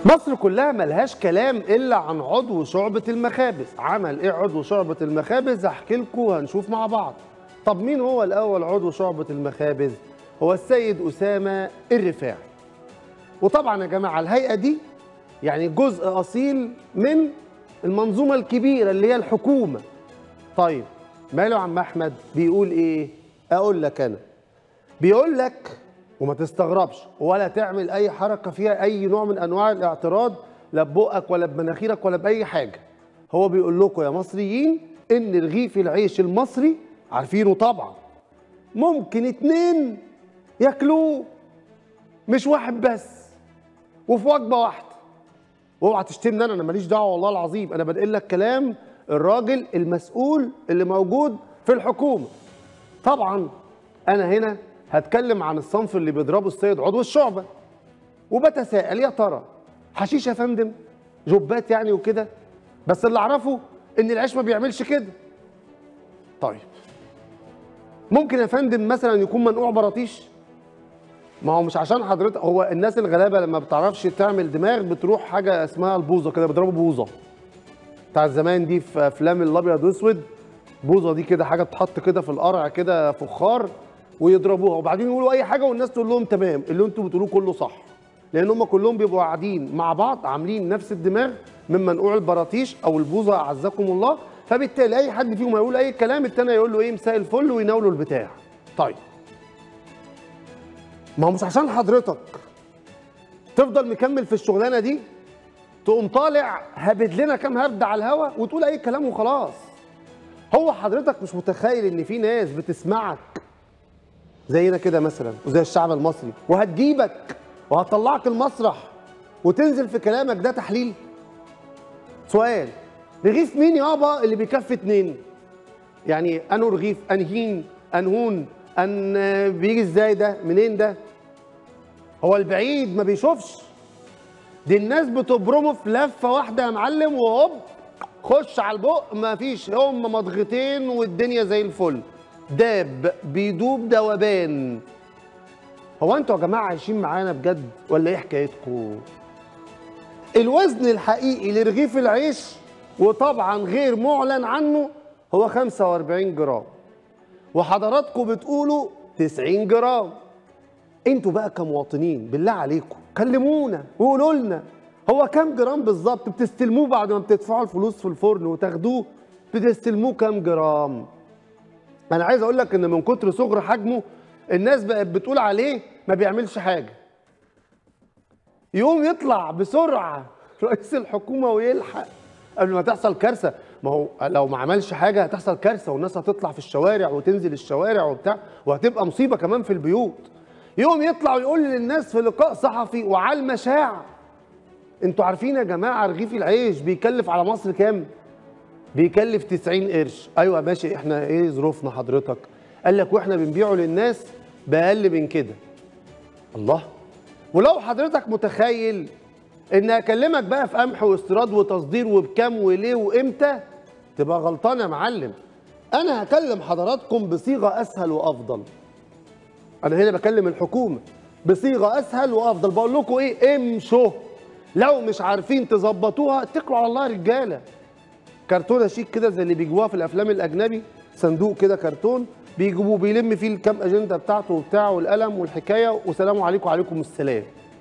مصر كلها ملهاش كلام الا عن عضو شعبة المخابز عمل ايه عضو شعبة المخابز هحكي لكم هنشوف مع بعض طب مين هو الاول عضو شعبة المخابز هو السيد اسامة الرفاعي وطبعا يا جماعة الهيئة دي يعني جزء اصيل من المنظومة الكبيرة اللي هي الحكومة طيب ماله عم احمد بيقول ايه اقول لك انا بيقول لك وما تستغربش ولا تعمل اي حركه فيها اي نوع من انواع الاعتراض لا ببقك ولا بمناخيرك ولا باي حاجه هو بيقول لكم يا مصريين ان رغيف العيش المصري عارفينه طبعا ممكن اتنين ياكلوه مش واحد بس وفي وجبه واحده واوعى تشتمني انا انا ماليش دعوه والله العظيم انا بنقل لك كلام الراجل المسؤول اللي موجود في الحكومه طبعا انا هنا هتكلم عن الصنف اللي بيضربه السيد عضو الشعبه وبتساءل يا ترى حشيش يا فندم جبات يعني وكده بس اللي اعرفه ان العيش ما بيعملش كده طيب ممكن يا فندم مثلا يكون منقوع براطيش ما هو مش عشان حضرتك هو الناس الغلابه لما بتعرفش تعمل دماغ بتروح حاجه اسمها البوظه كده بيضربوا بوظه بتاع زمان دي في افلام الابيض واسود بوظه دي كده حاجه بتحط كده في القرع كده فخار ويضربوها وبعدين يقولوا اي حاجه والناس تقول لهم تمام اللي انتوا بتقولوه كله صح لان هم كلهم بيبقوا قاعدين مع بعض عاملين نفس الدماغ من منقوع البراطيش او البوظه اعزكم الله فبالتالي اي حد فيهم يقول اي كلام التاني يقول له ايه مساء الفل ويناوله البتاع طيب ما هو مش عشان حضرتك تفضل مكمل في الشغلانه دي تقوم طالع هبد لنا كام هبد على الهوا وتقول اي كلام وخلاص هو حضرتك مش متخيل ان في ناس بتسمعك زينا كده مثلا وزي الشعب المصري وهتجيبك وهتطلعك المسرح وتنزل في كلامك ده تحليل سؤال رغيف مين يابا اللي بيكفي اتنين يعني انه رغيف انهين انهون ان بيجي ازاي ده منين ده هو البعيد ما بيشوفش دي الناس بتبرمه في لفه واحده يا معلم وهوب خش على البق ما فيش هم مضغتين والدنيا زي الفل داب بيدوب دوبان هو انتوا يا جماعه عايشين معانا بجد ولا ايه حكايتكم الوزن الحقيقي لرغيف العيش وطبعا غير معلن عنه هو 45 جرام وحضراتكم بتقولوا 90 جرام انتوا بقى كمواطنين بالله عليكم كلمونا وقولوا لنا هو كام جرام بالظبط بتستلموه بعد ما بتدفعوا الفلوس في الفرن وتاخدوه بتستلموه كام جرام انا عايز اقول لك ان من كتر صغر حجمه الناس بقت بتقول عليه ما بيعملش حاجه يقوم يطلع بسرعه رئيس الحكومه ويلحق قبل ما تحصل كارثه ما هو لو ما عملش حاجه هتحصل كارثه والناس هتطلع في الشوارع وتنزل الشوارع وبتاع وهتبقى مصيبه كمان في البيوت يقوم يطلع ويقول للناس في لقاء صحفي وعلى المشاع انتوا عارفين يا جماعه رغيف العيش بيكلف على مصر كام بيكلف 90 قرش ايوه ماشي احنا ايه ظروفنا حضرتك قال لك واحنا بنبيعه للناس باقل من كده الله ولو حضرتك متخيل ان اكلمك بقى في قمح واستيراد وتصدير وبكام وليه وامتى تبقى غلطان يا معلم انا هكلم حضراتكم بصيغه اسهل وافضل انا هنا بكلم الحكومه بصيغه اسهل وافضل بقول لكم ايه امشوا لو مش عارفين تظبطوها اتكلوا على الله يا رجاله كرتونه شيك كده زي اللي بيجيبوها في الافلام الاجنبي صندوق كده كرتون بيجيبوه بيلم فيه الكام اجنده بتاعته وبتاع والقلم والحكايه وسلام عليكم وعليكم السلام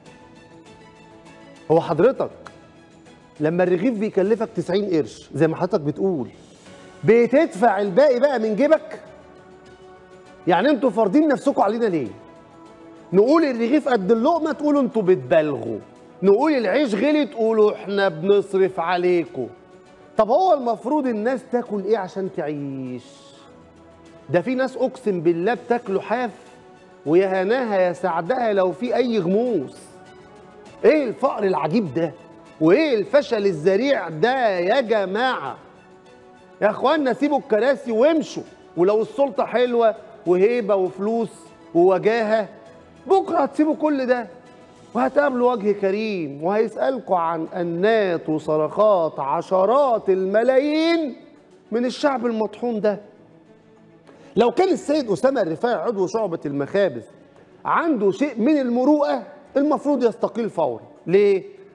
هو حضرتك لما الرغيف بيكلفك 90 قرش زي ما حضرتك بتقول بتدفع الباقي بقى من جيبك يعني انتوا فارضين نفسكم علينا ليه نقول الرغيف قد اللقمه تقولوا انتوا بتبالغوا نقول العيش غلي تقولوا احنا بنصرف عليكم طب هو المفروض الناس تاكل ايه عشان تعيش ده في ناس اقسم بالله بتاكله حاف ويا هناها يا سعدها لو في اي غموس ايه الفقر العجيب ده وايه الفشل الذريع ده يا جماعه يا اخوانا سيبوا الكراسي وامشوا ولو السلطه حلوه وهيبه وفلوس ووجاهه بكره هتسيبوا كل ده وهتقابلوا وجه كريم وهيسألكوا عن أنات وصرخات عشرات الملايين من الشعب المطحون ده لو كان السيد أسامة الرفاعي عضو شعبة المخابز عنده شيء من المروءة المفروض يستقيل فورا ليه؟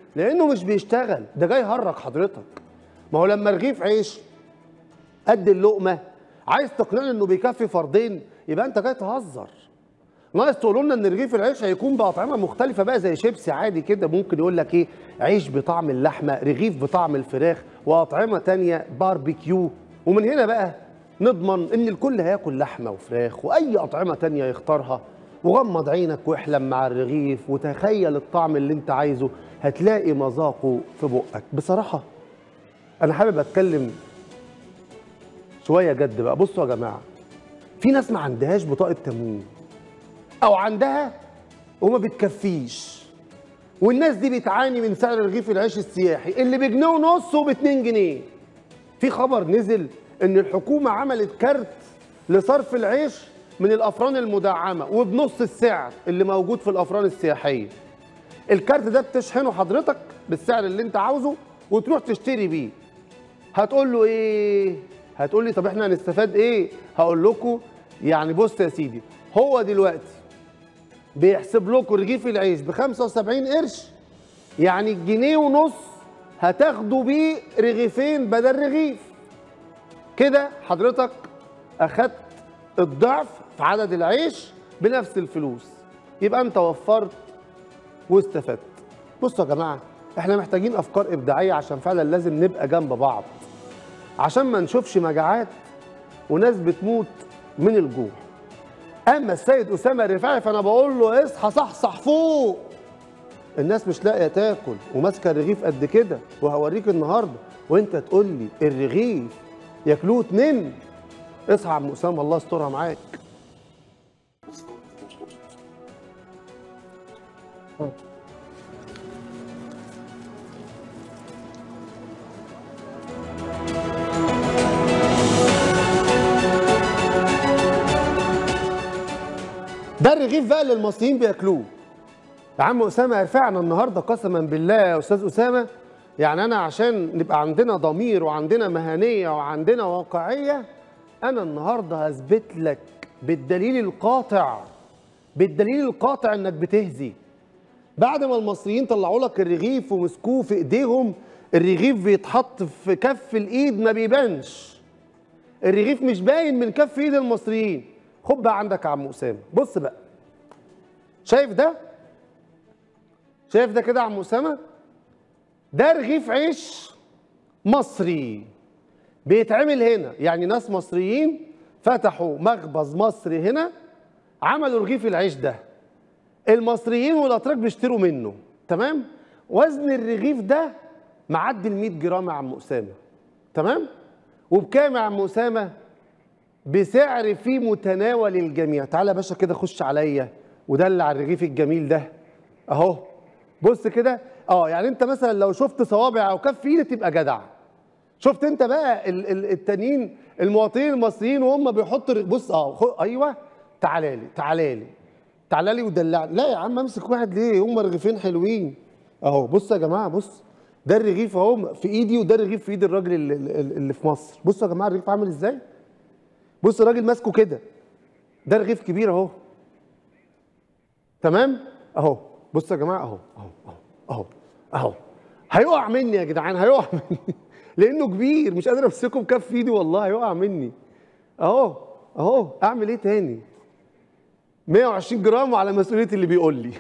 لانه مش بيشتغل ده جاي يهرج حضرتك ما هو لما رغيف عيش قد اللقمه عايز تقنعني انه بيكفي فردين يبقى انت جاي تهزر ناقص تقولوا لنا ان رغيف العيش هيكون باطعمه مختلفه بقى زي شيبسي عادي كده ممكن يقول لك ايه عيش بطعم اللحمه رغيف بطعم الفراخ واطعمه تانية باربيكيو ومن هنا بقى نضمن ان الكل هياكل لحمه وفراخ واي اطعمه تانية يختارها وغمض عينك واحلم مع الرغيف وتخيل الطعم اللي انت عايزه هتلاقي مذاقه في بقك بصراحه انا حابب اتكلم شويه جد بقى بصوا يا جماعه في ناس ما عندهاش بطاقه تموين او عندها وما بتكفيش والناس دي بتعاني من سعر رغيف العيش السياحي اللي بجنيه ونص وب 2 جنيه في خبر نزل ان الحكومه عملت كارت لصرف العيش من الافران المدعمه وبنص السعر اللي موجود في الافران السياحيه الكارت ده بتشحنه حضرتك بالسعر اللي انت عاوزه وتروح تشتري بيه هتقول له ايه هتقول لي طب احنا هنستفاد ايه هقول لكم يعني بص يا سيدي هو دلوقتي بيحسب لكم رغيف العيش ب 75 قرش يعني الجنيه ونص هتاخدوا بيه رغيفين بدل رغيف كده حضرتك اخدت الضعف في عدد العيش بنفس الفلوس يبقى انت وفرت واستفدت بصوا يا جماعه احنا محتاجين افكار ابداعيه عشان فعلا لازم نبقى جنب بعض عشان ما نشوفش مجاعات وناس بتموت من الجوع اما السيد اسامه الرفاعي فانا بقول له اصحى صحصح فوق الناس مش لاقيه تاكل وماسكه الرغيف قد كده وهوريك النهارده وانت تقول لي الرغيف ياكلوه اتنين اصحى يا عم اسامه الله يسترها معاك ده الرغيف بقى اللي المصريين بياكلوه يا عم اسامه رفعنا النهارده قسما بالله يا استاذ اسامه يعني انا عشان نبقى عندنا ضمير وعندنا مهنيه وعندنا واقعيه انا النهارده هثبت لك بالدليل القاطع بالدليل القاطع انك بتهزي بعد ما المصريين طلعوا لك الرغيف ومسكوه في ايديهم الرغيف بيتحط في كف الايد ما بيبانش الرغيف مش باين من كف ايد المصريين خد بقى عندك يا عم اسامه بص بقى شايف ده شايف ده كده يا عم اسامه ده رغيف عيش مصري بيتعمل هنا يعني ناس مصريين فتحوا مخبز مصري هنا عملوا رغيف العيش ده المصريين والاتراك بيشتروا منه تمام وزن الرغيف ده معدي ال 100 جرام يا عم اسامه تمام وبكام يا عم اسامه بسعر في متناول الجميع تعالى يا باشا كده خش عليا ودلع الرغيف الجميل ده اهو بص كده اه يعني انت مثلا لو شفت صوابع او كف ايدي تبقى جدع شفت انت بقى ال- ال- التانيين المواطنين المصريين وهم بيحطوا الر- بص اه خ- ايوه تعالى لي تعالى لي تعالى لي ودلعني لا يا عم امسك واحد ليه هم رغيفين حلوين اهو بص يا جماعه بص ده الرغيف اهو في ايدي وده الرغيف في ايد الراجل اللي, اللي اللي في مصر بصوا يا جماعه الرغيف عامل ازاي بص الراجل ماسكه كده ده رغيف كبير اهو تمام اهو بص يا جماعه اهو اهو اهو اهو اهو هيقع مني يا جدعان هيقع مني لانه كبير مش قادر امسكه بكف ايدي والله هيقع مني اهو اهو اعمل ايه تاني 120 جرام وعلى مسؤوليتي اللي بيقول لي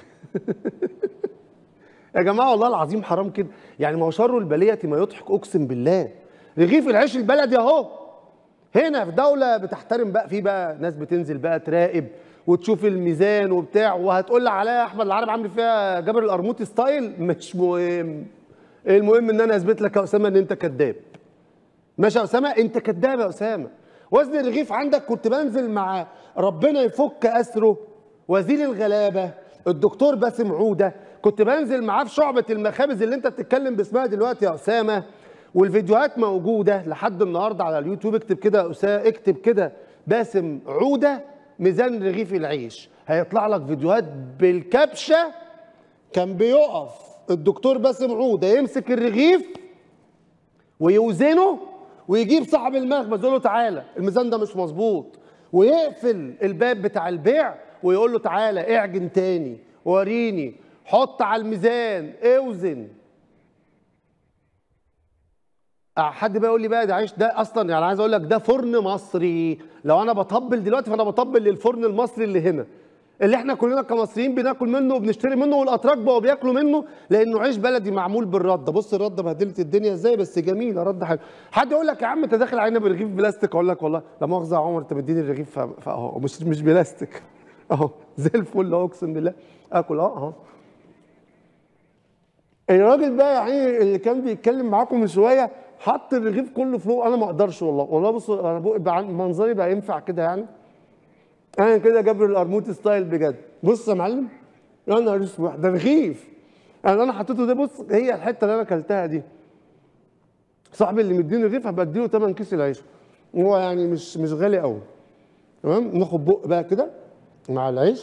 يا جماعه والله العظيم حرام كده يعني ما هو شر البليه ما يضحك اقسم بالله رغيف العيش البلدي اهو هنا في دوله بتحترم بقى في بقى ناس بتنزل بقى تراقب وتشوف الميزان وبتاع وهتقول لي عليا احمد العرب عامل فيها جبل القرموطي ستايل مش مهم المهم ان انا اثبت لك يا اسامه ان انت كذاب ماشي يا اسامه انت كذاب يا اسامه وزن الرغيف عندك كنت بنزل مع ربنا يفك اسره وزير الغلابه الدكتور باسم عوده كنت بنزل معاه في شعبه المخابز اللي انت بتتكلم باسمها دلوقتي يا اسامه والفيديوهات موجوده لحد النهارده على اليوتيوب اكتب كده يا اسامه اكتب كده باسم عوده ميزان رغيف العيش هيطلع لك فيديوهات بالكبشه كان بيقف الدكتور باسم عوده يمسك الرغيف ويوزنه ويجيب صاحب المخبز يقول له تعالى الميزان ده مش مظبوط ويقفل الباب بتاع البيع ويقول له تعالى اعجن تاني وريني حط على الميزان اوزن حد بقى يقول لي بقى ده عيش ده اصلا يعني عايز اقول لك ده فرن مصري لو انا بطبل دلوقتي فانا بطبل للفرن المصري اللي هنا اللي احنا كلنا كمصريين بناكل منه وبنشتري منه والاتراك بقوا بياكلوا منه لانه عيش بلدي معمول بالرده بص الرده بهدلت الدنيا ازاي بس جميله رده حلو حد يقول لك يا عم انت داخل علينا برغيف بلاستيك اقول لك والله لا مؤاخذه يا عمر انت مديني الرغيف ف- فاهو مش مش بلاستيك اهو زي الفل اهو اقسم بالله اكل اه اهو الراجل بقى يعني اللي كان بيتكلم معاكم من شويه حط الرغيف كله فوق انا ما اقدرش والله والله بص انا بقى بقى منظري بقى ينفع كده يعني انا كده جابر القرموطي ستايل بجد بص يا معلم يا نهار اسود ده رغيف يعني انا حطيته ده بص هي الحته اللي انا اكلتها دي صاحبي اللي مديني الرغيف هبقى اديله 8 كيس العيش هو يعني مش مش غالي قوي تمام ناخد بق بقى كده مع العيش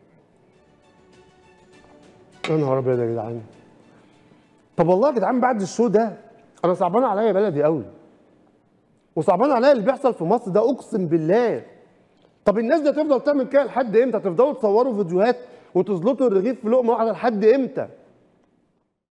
يا نهار ابيض يا جدعان طب والله يا جدعان بعد الشو ده انا صعبان عليا بلدي قوي وصعبان عليا اللي بيحصل في مصر ده اقسم بالله طب الناس دي هتفضل تعمل كده لحد امتى؟ هتفضلوا تصوروا فيديوهات وتزلطوا الرغيف في لقمه واحده لحد امتى؟